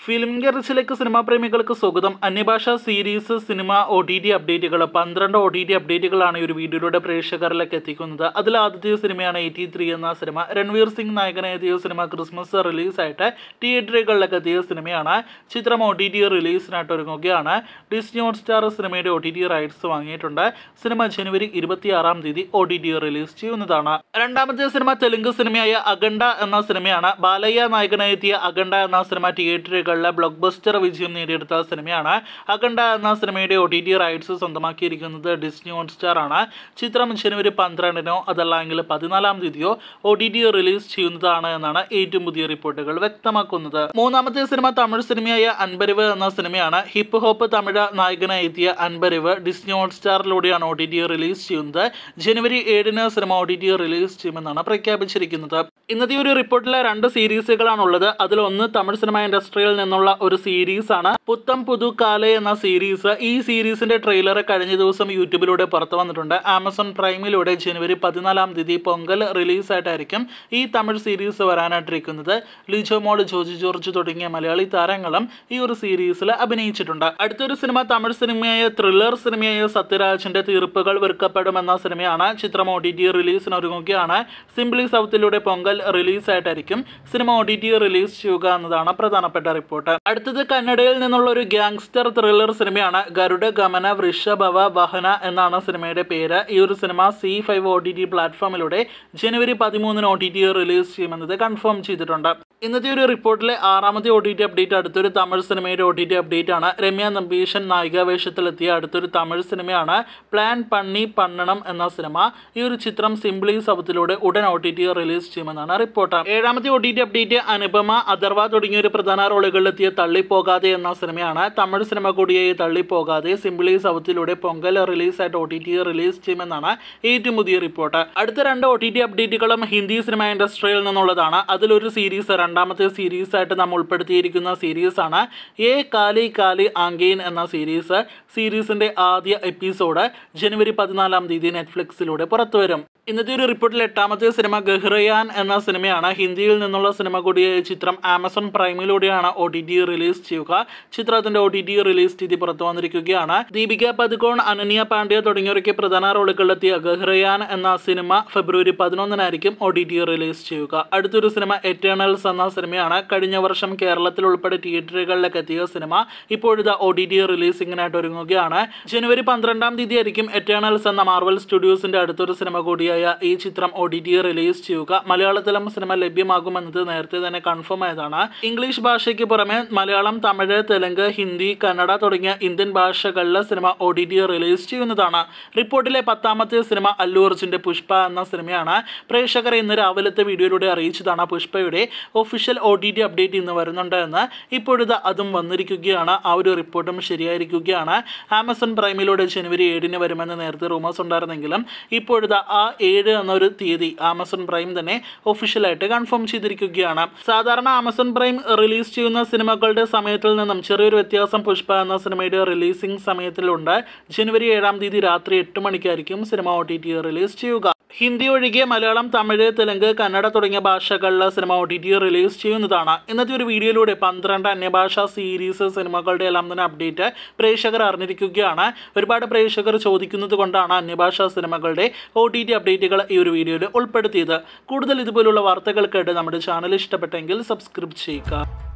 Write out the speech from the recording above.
film ഗറിച്ചിലേക്ക് cinema പ്രേമികൾക്ക് സ്വാഗതം അന്യഭാഷാ series cinema O T T അപ്ഡേറ്റുകൾ പന്ത്രണ്ട് ഒ ടി ടി അപ്ഡേറ്റുകളാണ് ഈ ഒരു വീഡിയോയിലൂടെ പ്രേക്ഷകരിലേക്ക് എത്തിക്കുന്നത് അതിൽ ആദ്യത്തെ സിനിമയാണ് എയ്റ്റി ത്രീ എന്ന സിനിമ രൺവീർ സിംഗ് നായകനെത്തിയ സിനിമ ക്രിസ്മസ് റിലീസായിട്ട് തിയേറ്ററുകളിലേക്ക് എത്തിയ സിനിമയാണ് ചിത്രം ഒ ടി ടി റിലീസിനായിട്ട് ഒരുങ്ങുകയാണ് ഡിസ്നി ഹോട്ട് സ്റ്റാർ സിനിമയുടെ ഒ ടി ടി റൈറ്റ്സ് വാങ്ങിയിട്ടുണ്ട് സിനിമ ജനുവരി ഇരുപത്തിയാറാം തീയതി ഒ ടി ടി റിലീസ് ചെയ്യുന്നതാണ് രണ്ടാമത്തെ സിനിമ തെലുങ്ക് സിനിമയായ അഖണ്ഡ എന്ന സിനിമയാണ് ബാലയ്യ നായകനെത്തിയ അഖണ്ഡ എന്ന സിനിമ തിയേറ്ററുകളിലെ ബ്ലോക്ക് ബസ്റ്റർ വിജയം നേടിയെടുത്ത സിനിമയാണ് അഖണ്ഡ എന്ന സിനിമയുടെ ഒ ടി ടി റൈറ്റ്സ് സ്വന്തമാക്കിയിരിക്കുന്നത് ഡിസ്നി ഹോട്ട്സ്റ്റാർ ആണ് ചിത്രം ജനുവരി പന്ത്രണ്ടിനോ അതല്ലെങ്കിൽ പതിനാലാം തീയതിയോ ഒ ടി ടി റിലീസ് ചെയ്യുന്നതാണ് എന്നാണ് ഏറ്റവും പുതിയ റിപ്പോർട്ടുകൾ വ്യക്തമാക്കുന്നത് മൂന്നാമത്തെ സിനിമ തമിഴ് സിനിമയായ അൻപരിവ് എന്ന സിനിമയാണ് ഹിപ്പ് ഹോപ്പ് തമിഴ് നായകനായി എത്തിയ അൻപരിവ് ഡിസ്നി ഹോട്ട്സ്റ്റാറിലൂടെയാണ് ഒ ടി ടി റിലീസ് ചെയ്യുന്നത് ജനുവരി ഏഴിന് cinema O T T release ചെയ്യുമെന്നാണ് പ്രഖ്യാപിച്ചിരിക്കുന്നത് ഇന്നത്തെ ഒരു റിപ്പോർട്ടിലെ രണ്ട് സീരീസുകളാണുള്ളത് അതിലൊന്ന് തമിഴ് സിനിമ ഇൻഡസ്ട്രിയിൽ നിന്നുള്ള ഒരു സീരീസ് ആണ് പുത്തം പുതു കാലെ എന്ന സീരീസ് ഈ സീരീസിന്റെ ട്രെയിലർ കഴിഞ്ഞ ദിവസം യൂട്യൂബിലൂടെ പുറത്തു വന്നിട്ടുണ്ട് ആമസോൺ പ്രൈമിലൂടെ ജനുവരി പതിനാലാം തീയതി പൊങ്കൽ റിലീസായിട്ടായിരിക്കും ഈ തമിഴ് സീരീസ് വരാനായിട്ടിരിക്കുന്നത് ലിജോ മോൾ ജോജി ജോർജ് തുടങ്ങിയ മലയാളി താരങ്ങളും ഈ ഒരു സീരീസിൽ അഭിനയിച്ചിട്ടുണ്ട് അടുത്തൊരു സിനിമ തമിഴ് സിനിമയായ ത്രില്ലർ സിനിമയായ സത്യരാജിന്റെ തീർപ്പുകൾ വെറുക്കപ്പെടുമെന്ന സിനിമയാണ് ചിത്രം ഒ ടി ടി റിലീസിന് ഒരുങ്ങുകയാണ് സിംപ്ലി സൗത്തിലൂടെ പൊങ്കൽ റിലീസായിട്ടായിരിക്കും cinema O T T release ചെയ്യുക എന്നതാണ് പ്രധാനപ്പെട്ട റിപ്പോർട്ട് അടുത്തത് കന്നഡയിൽ നിന്നുള്ള ഒരു ഗ്യാങ്സ്റ്റർ ത്രില്ലർ സിനിമയാണ് ഗരുഡ ഗമന വൃഷഭവ വഹന എന്നാണ് സിനിമയുടെ പേര് ഈ ഒരു cinema C five O T T പ്ലാറ്റ്ഫോമിലൂടെ ജനുവരി പതിമൂന്നിന് ഒ ടി ടി റിലീസ് ചെയ്യുമെന്നത് കൺഫേം ചെയ്തിട്ടുണ്ട് ഇന്നത്തെ ഒരു റിപ്പോർട്ടിലെ ആറാമത്തെ ഒ ടി ടി അപ്ഡേറ്റ് അടുത്തൊരു തമിഴ് സിനിമയുടെ ഒ ടി ടി അപ്ഡേറ്റ് ആണ് രമ്യ നമ്പീഷൻ നായികാവേഷത്തിലെത്തിയ അടുത്തൊരു തമിഴ് സിനിമയാണ് പ്ലാൻ പണ്ണി പണ്ണണം എന്ന സിനിമ ഈ ഒരു ചിത്രം സിംപ്ലി സൗത്തിലൂടെ ഉടൻ ഒ ടി ടി റിലീസ് ചെയ്യുമെന്നാണ് റിപ്പോർട്ട് ഏഴാമത്തെ O T T update Anupama Atharva തുടങ്ങിയ ഒരു പ്രധാന റോളുകളിലെത്തിയ തള്ളിപ്പോകാതെ എന്ന സിനിമയാണ് തമിഴ് സിനിമ കൂടിയായി തള്ളിപ്പോകാതെ സിംപ്ലി സൗത്തിലൂടെ പൊങ്കൽ റിലീസായിട്ട് ഒ ടി ടി റിലീസ് ചെയ്യുമെന്നാണ് ഏറ്റവും പുതിയ റിപ്പോർട്ട് അടുത്ത രണ്ട് ഒ ടി ടി അപ്ഡേറ്റുകളും ഹിന്ദി സിനിമ ഇൻഡസ്ട്രിയിൽ നിന്നുള്ളതാണ് അതിലൊരു സീരീസ് രണ്ടാമത്തെ സീരീസ് ആയിട്ട് നാം ഉൾപ്പെടുത്തിയിരിക്കുന്ന സീരീസ് ആണ് എ കാലി കാലി ആംഗെയിൻ എന്ന സീരീസ് സീരീസിന്റെ ആദ്യ എപ്പിസോഡ് ജനുവരി പതിനാലാം തീയതി നെറ്റ്ഫ്ലിക്സിലൂടെ പുറത്തുവരും ഇന്നത്തെ ഒരു റിപ്പോർട്ടിൽ എട്ടാമത്തെ സിനിമ ഗഹ്റയാൻ എന്ന സിനിമയാണ് ഹിന്ദിയിൽ നിന്നുള്ള സിനിമ കൂടിയ ചിത്രം ആമസോൺ പ്രൈമിലൂടെയാണ് ഒ ടി ടി റിലീസ് ചെയ്യുക ചിത്രത്തിന്റെ ഒ ടി ടി റിലീസ് തീയതി പുറത്തു വന്നിരിക്കുകയാണ് ദീപിക പതുക്കോൺ അനന്യ പാണ്ഡ്യ തുടങ്ങിയവരൊക്കെ പ്രധാന റോളുകളിലെത്തിയ ഗഹ്റയാൻ എന്ന സിനിമ ഫെബ്രുവരി പതിനൊന്നിനായിരിക്കും ഒ ടി ടി റിലീസ് ചെയ്യുക അടുത്തൊരു സിനിമ എറ്റേണൽസ് എന്ന സിനിമയാണ് കഴിഞ്ഞ വർഷം കേരളത്തിൽ ഉൾപ്പെടെ തിയേറ്ററുകളിലേക്ക് എത്തിയ സിനിമ ഇപ്പോഴിതാ ഒ ടി ടി റിലീസിങ്ങിനായിട്ട് ഒരുങ്ങുകയാണ് ജനുവരി പന്ത്രണ്ടാം തീയതി ആയിരിക്കും എറ്റേണൽസ് എന്ന മാർവൽ സ്റ്റുഡിയോസിന്റെ അടുത്തൊരു സിനിമ കൂടിയായ ഈ ചിത്രം ഒ ടി ടി റിലീസ് ചെയ്യുക മലയാളത്തിലും സിനിമ ലഭ്യമാകുമെന്നത് നേരത്തെ തന്നെ കൺഫേം ആയതാണ് ഇംഗ്ലീഷ് ഭാഷയ്ക്ക് പുറമെ മലയാളം തമിഴ് തെലുങ്ക് ഹിന്ദി കന്നഡ തുടങ്ങിയ ഇന്ത്യൻ ഭാഷകളിലെ cinema O T T release ചെയ്യുന്നതാണ് റിപ്പോർട്ടിലെ പത്താമത്തെ സിനിമ അല്ലു അർജുന്റെ പുഷ്പ എന്ന സിനിമയാണ് പ്രേക്ഷകരെ ഇന്ന് രാവിലത്തെ വീഡിയോയിലൂടെ അറിയിച്ചതാണ് പുഷ്പയുടെ official O T T update ഇന്ന് വരുന്നുണ്ട് എന്ന് ഇപ്പോഴിത് അതും വന്നിരിക്കുകയാണ് ആ ഒരു റിപ്പോർട്ടും ശരിയായിരിക്കുകയാണ് ആമസോൺ പ്രൈമിലൂടെ ജനുവരി ഏഴിന് വരുമെന്ന് നേരത്തെ റൂമേഴ്സ് ഉണ്ടായിരുന്നെങ്കിലും ഇപ്പോഴിതാ ആ ഏഴ് എന്നൊരു തീയതി ആമസോൺ പ്രൈം തന്നെ ഒഫീഷ്യലായിട്ട് കൺഫേം ചെയ്തിരിക്കുകയാണ് സാധാരണ ആമസോൺ പ്രൈം റിലീസ് ചെയ്യുന്ന സിനിമകളുടെ സമയത്തിൽ നിന്നും ചെറിയൊരു വ്യത്യാസം പുഷ്പ എന്ന സിനിമയുടെ റിലീസിംഗ് സമയത്തിലുണ്ട് ജനുവരി ഏഴാം തീയതി രാത്രി എട്ട് മണിക്കായിരിക്കും cinema O T T release ചെയ്യുക ഹിന്ദി ഒഴികെ മലയാളം തമിഴ് തെലുങ്ക് കന്നഡ തുടങ്ങിയ ഭാഷകളിലെ cinema O T T release ചെയ്യുന്നതാണ് ഇന്നത്തെ ഒരു വീഡിയോയിലൂടെ പന്ത്രണ്ട് അന്യഭാഷാ സീരീസ് സിനിമകളുടെ എല്ലാം തന്നെ അപ്ഡേറ്റ് പ്രേക്ഷകർ അറിഞ്ഞിരിക്കുകയാണ് ഒരുപാട് പ്രേക്ഷകർ ചോദിക്കുന്നത് കൊണ്ടാണ് അന്യഭാഷാ സിനിമകളുടെ ഒ ടി ടി അപ്ഡേറ്റുകൾ ഈ ഒരു വീഡിയോയിൽ ഉൾപ്പെടുത്തിയത് കൂടുതൽ ഇതുപോലുള്ള വാർത്തകൾക്കായിട്ട് നമ്മുടെ ചാനൽ ഇഷ്ടപ്പെട്ടെങ്കിൽ സബ്സ്ക്രൈബ് ചെയ്യുക